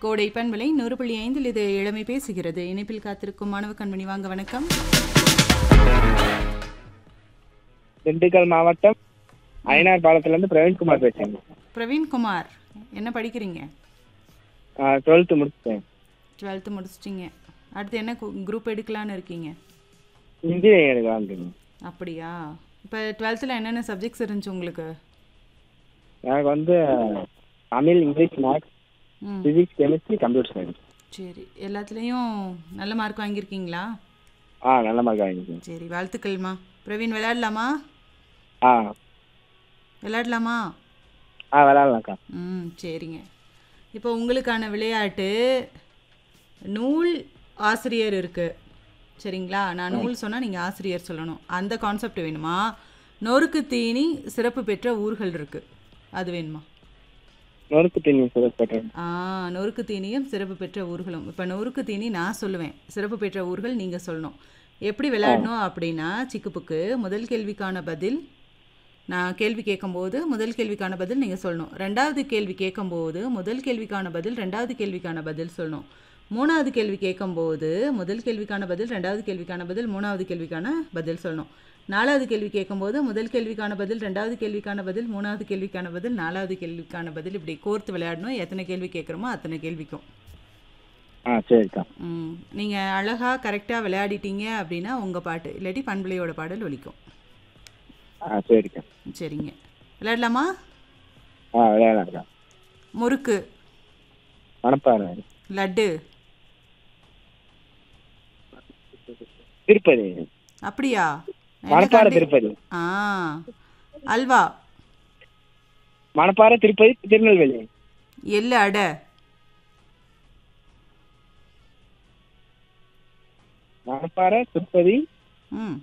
கோடை பண்பலை நூறு புள்ளி ஐந்தில் இது இளமை பேசுகிறது இணைப்பில் காத்திருக்கும் மாணவ கண்மணி வாங்க வணக்கம் திண்டுக்கல் மாவட்டம் அயனார் பாலத்துல இருந்து பிரவீன்குமார் பேசுறேங்க பிரவீன்குமார் என்ன படிக்கிறீங்க டுவெல்த்து முடிச்சிட்டேன் டுவெல்த்து முடிச்சிட்டிங்க அடுத்து என்ன குரூப் எடுக்கலான்னு இருக்கீங்க இன்ஜினியரிங் எடுக்கலாம்னு அப்படியா இப்போ டுவெல்த்தில் என்னென்ன சப்ஜெக்ட்ஸ் இருந்துச்சு உங்களுக்கு எனக்கு வந்து தமிழ் இங்கிலீஷ் மேக்ஸ் ம் பிசிக்ஸ் கெமிஸ்ட்ரி கம்ப்யூட்டர் சயின்ஸ் சரி எல்லாத்துலேயும் நல்ல மார்க் வாங்கியிருக்கீங்களா ஆ நல்ல மார்க் வாங்கிருக்கேன் சரி வாழ்த்துக்கள்மா பிரவீன் விளையாடலாமா ஆ விளையாடலாமா ஆ விளாட்லாம்க்கா ம் சரிங்க இப்போ உங்களுக்கான விளையாட்டு நூல் ஆசிரியர் இருக்குது சரிங்களா நான் நூல் சொன்னால் நீங்கள் ஆசிரியர் சொல்லணும் அந்த கான்செப்ட் வேணுமா நொறுக்கு தீனி சிறப்பு பெற்ற ஊர்கள் இருக்குது அது வேணுமா நொறுக்கு தண்ணி சுரப்பட்டேன் ஆ நொறுக்கு தீனியும் சிறப்பு பெற்ற ஊர்களும் இப்போ நொறுக்கு தீனி நான் சொல்லுவேன் சிறப்பு பெற்ற ஊர்கள் நீங்கள் சொல்லணும் எப்படி விளையாடணும் அப்படின்னா சிக்குப்புக்கு முதல் கேள்விக்கான பதில் நான் கேள்வி கேட்கும்போது முதல் கேள்விக்கான பதில் நீங்கள் சொல்லணும் ரெண்டாவது கேள்வி கேட்கும்போது முதல் கேள்விக்கான பதில் ரெண்டாவது கேள்விக்கான பதில் சொல்லணும் மூணாவது கேள்வி கேட்கும்போது முதல் கேள்விக்கான பதில் ரெண்டாவது கேள்விக்கான பதில் மூணாவது கேள்விக்கான பதில் சொல்லணும் நாலாவது கேள்வி கேட்கும்போது முதல் கேள்விக்கான பதில் ரெண்டாவது கேள்விக்கான பதில் மூணாவது கேள்விக்கான பதில் நாலாவது கேள்விக்கான பதில் இப்படி கோர்த்து விளையாடணும் எத்தனை கேள்வி கேட்குறோமோ அத்தனை கேள்விக்கும் ஆ சரிக்கா ம் நீங்கள் அழகாக கரெக்டாக விளையாடிட்டீங்க அப்படின்னா உங்கள் பாட்டு இல்லாட்டி பண்பலையோட பாடல் ஒலிக்கும் ஆ சரிக்கா சரிங்க விளையாடலாமா ஆ விளையாடலாம்க்கா முறுக்கு மணப்பாறை லட்டு திருப்பதி அப்படியா என்ன மணப்பாறை கண்டி- திருப்பதி ஆ அல்வா மணப்பாறை திருப்பதி திருநெல்வேலி எள்ளு அடை மணப்பாறை திருப்பதி ம்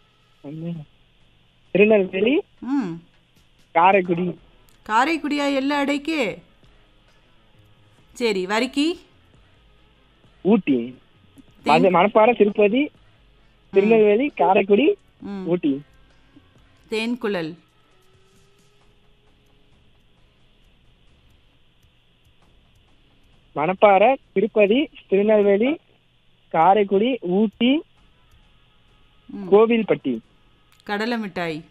திருநெல்வேலி ம் காரைக்குடி காரைக்குடியா எள்ளு அடைக்கு சரி வரிக்கி ஊட்டி மது- மணப்பாறை திருப்பதி திருநெல்வேலி காரைக்குடி ம் ஊட்டி தேன்குழல் மணப்பாறை திருப்பதி திருநெல்வேலி காரைக்குடி ஊட்டி ம் கோவில்பட்டி கடலை மிட்டாய்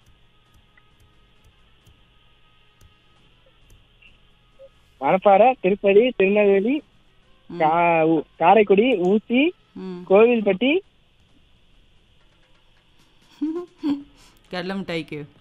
மணப்பாறை திருப்பதி திருநெல்வேலி கா- ஊ- காரைக்குடி ஊட்டி ம் கோவில்பட்டி கடலை மிட்டாய்க்கு